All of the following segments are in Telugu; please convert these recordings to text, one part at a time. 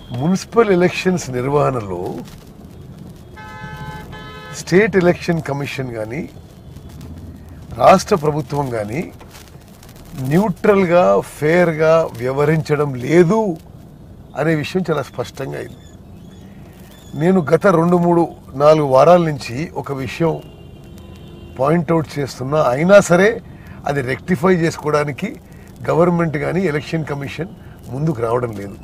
మున్సిపల్ ఎలక్షన్స్ నిర్వహణలో స్టేట్ ఎలక్షన్ కమిషన్ కానీ రాష్ట్ర ప్రభుత్వం కానీ న్యూట్రల్గా ఫేర్గా వ్యవహరించడం లేదు అనే విషయం చాలా స్పష్టంగా అయింది నేను గత రెండు మూడు నాలుగు వారాల నుంచి ఒక విషయం పాయింట్అవుట్ చేస్తున్నా అయినా సరే అది రెక్టిఫై చేసుకోవడానికి గవర్నమెంట్ కానీ ఎలక్షన్ కమిషన్ ముందుకు రావడం లేదు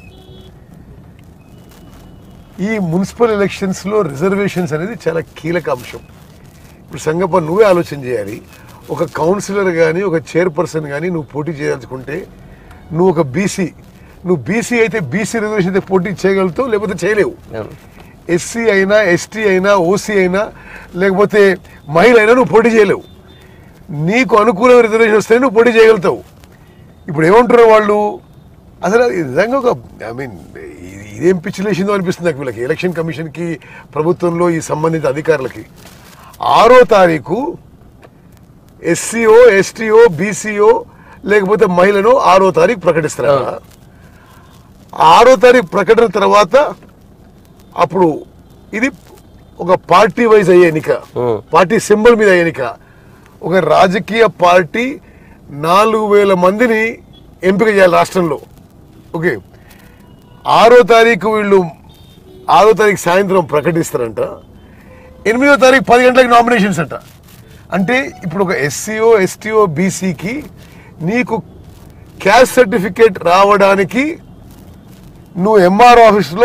ఈ మున్సిపల్ ఎలక్షన్స్లో రిజర్వేషన్స్ అనేది చాలా కీలక అంశం ఇప్పుడు సంగప్ప నువ్వే ఆలోచన చేయాలి ఒక కౌన్సిలర్ కానీ ఒక చైర్పర్సన్ కానీ నువ్వు పోటీ చేయాల్చుకుంటే నువ్వు ఒక బీసీ నువ్వు బీసీ అయితే బీసీ రిజర్వేషన్ అయితే పోటీ చేయగలుగుతావు లేకపోతే చేయలేవు అవును. ఎస్సీ అయినా ఎస్టీ అయినా ఓసీ అయినా లేకపోతే మహిళ అయినా నువ్వు పోటీ చేయలేవు నీకు అనుకూలమైన రిజర్వేషన్ వస్తే నువ్వు పోటీ చేయగలుగుతావు ఇప్పుడు ఏమంటారు వాళ్ళు అసలు అది నిజంగా ఒక ఐ మీన్ ఇదేం పిచ్చిలేసిందో అనిపిస్తుంది నాకు వీళ్ళకి ఎలక్షన్ కమిషన్కి ప్రభుత్వంలో ఈ సంబంధిత అధికారులకి ఆరో తారీఖు ఎస్సీఓ ఎస్టీఓ బీసీఓ లేకపోతే మహిళను ఆరో తారీఖు ప్రకటిస్తారు ఆరో తారీఖు ప్రకటన తర్వాత అప్పుడు ఇది ఒక పార్టీ వైజ్ అయ్యే ఎన్నిక Hmm. పార్టీ సింబల్ మీద అయ్యే ఎన్నిక ఒక రాజకీయ పార్టీ నాలుగు వేల మందిని ఎంపిక చేయాలి రాష్ట్రంలో ఓకే ఆరో తారీఖు వీళ్ళు ఆరో తారీఖు సాయంత్రం ప్రకటిస్తారంట ఎనిమిదో తారీఖు పది గంటలకు నామినేషన్స్ అంట అంటే ఇప్పుడు ఒక ఎస్సీఓ ఎస్టీఓ బీసీకి నీకు క్యాస్ట్ సర్టిఫికేట్ రావడానికి నువ్వు ఎంఆర్ ఆఫీస్లో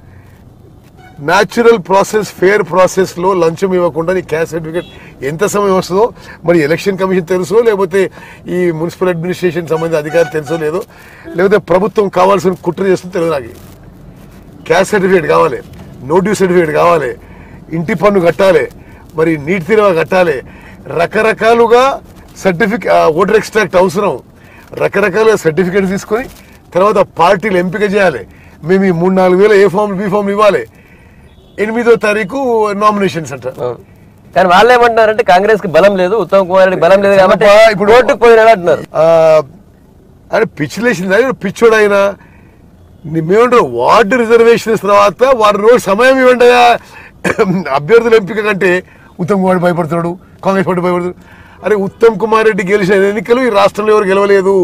న్యాచురల్ ప్రాసెస్ ఫేర్ ప్రాసెస్లో లంచం ఇవ్వకుండా నీ క్యాస్ట్ సర్టిఫికేట్ ఎంత సమయం వస్తుందో మరి ఎలక్షన్ కమిషన్ తెలుసో లేకపోతే ఈ మున్సిపల్ అడ్మినిస్ట్రేషన్ సంబంధించిన అధికారి తెలుసో లేదో లేకపోతే ప్రభుత్వం కావాల్సిన కుట్ర చేస్తుందో తెలియదు నాకు క్యాస్ట్ సర్టిఫికేట్ కావాలి నోటీస్ సర్టిఫికేట్ కావాలి ఇంటి పన్ను కట్టాలి మరి నీటి తీరువ కట్టాలి రకరకాలుగా సర్టిఫికేట్ ఓటర్ ఎక్స్ట్రాక్ట్ అవసరం రకరకాల సర్టిఫికేట్ తీసుకొని తర్వాత పార్టీలు ఎంపిక చేయాలి మేము ఈ మూడు నాలుగు వేల ఏ ఫామ్ బి ఫామ్ ఇవ్వాలి ఎనిమిదో తారీఖు నామినేషన్స్ అంట అవును. కానీ వాళ్ళు ఏమంటున్నారంటే కాంగ్రెస్ కి బలం లేదు ఉత్తమ్ కుమార్ రెడ్డి బలం లేదు కాబట్టి ఇప్పుడు ఇప్పుడు ఓటుకు పోయినాడు అంటున్నారు ఆ, అరే పిచ్చిలేసింది అదే పిచ్చోడు ఆయన మేమంటారు వార్డు రిజర్వేషన్స్ తర్వాత వారి రోజు సమయం ఇవ్వండి అభ్యర్థుల ఎంపిక కంటే ఉత్తమ్ కుమార్ రెడ్డి భయపడుతున్నాడు కాంగ్రెస్ పార్టీ భయపడుతున్నాడు అరే ఉత్తమ్ కుమార్ రెడ్డి గెలిచిన ఎన్నికలు ఈ రాష్ట్రంలో ఎవరు గెలవలేదు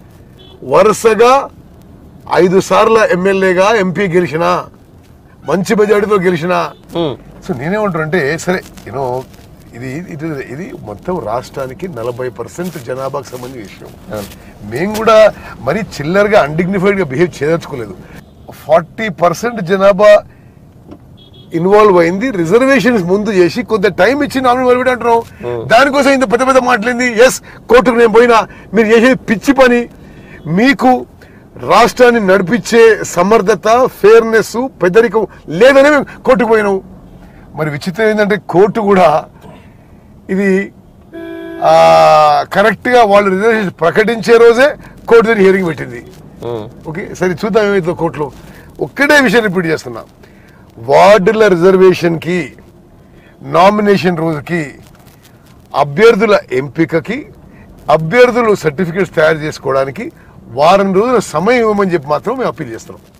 వరుసగా ఐదు సార్ల ఎమ్మెల్యేగా ఎంపీ గెలిచిన మంచి మెజార్టీతో గెలిచిన ఉమ్. సో నేనేమంటాను అంటే సరే యూనో ఇది ఇది ఇది మొత్తం రాష్ట్రానికి నలభై పర్సెంట్ జనాభాకు సంబంధించిన విషయం అవును. మేము కూడా మరీ చిల్లరగా అన్డిగ్నిఫైడ్గా బిహేవ్ చేయదలుచుకోలేదు ఫార్టీ పర్సెంట్ జనాభా ఇన్వాల్వ్ అయింది రిజర్వేషన్స్ ముందు చేసి కొంత టైం ఇచ్చి నామినీ మొదలుపెట్టి అంటున్నాం దానికోసం ఇంత పెద్ద పెద్ద మాట్లాడింది ఎస్ కోర్టుకు నేను పోయినా మీరు చేసేది పిచ్చి పని మీకు రాష్ట్రాన్ని నడిపించే సమర్థత ఫేర్నెస్ పెద్దరికం లేదని మేము కోర్టుకు పోయినాం మరి విచిత్రం ఏంటంటే కోర్టు కూడా ఇది ఆ, కరెక్ట్గా వాళ్ళు రిజర్వేషన్ ప్రకటించే రోజే కోర్టు దాన్ని హియరింగ్ పెట్టింది ఉమ్. ఓకే సరే చూద్దాం ఏమైతుందో కోర్టులో ఒక్కటే విషయం రిపీట్ చేస్తున్నా వార్డుల రిజర్వేషన్కి నామినేషన్ రోజుకి అభ్యర్థుల ఎంపికకి అభ్యర్థులు సర్టిఫికేట్స్ తయారు చేసుకోవడానికి వారం రోజుల సమయం ఇవ్వమని చెప్పి మాత్రం మేము అప్పీల్ చేస్తున్నాం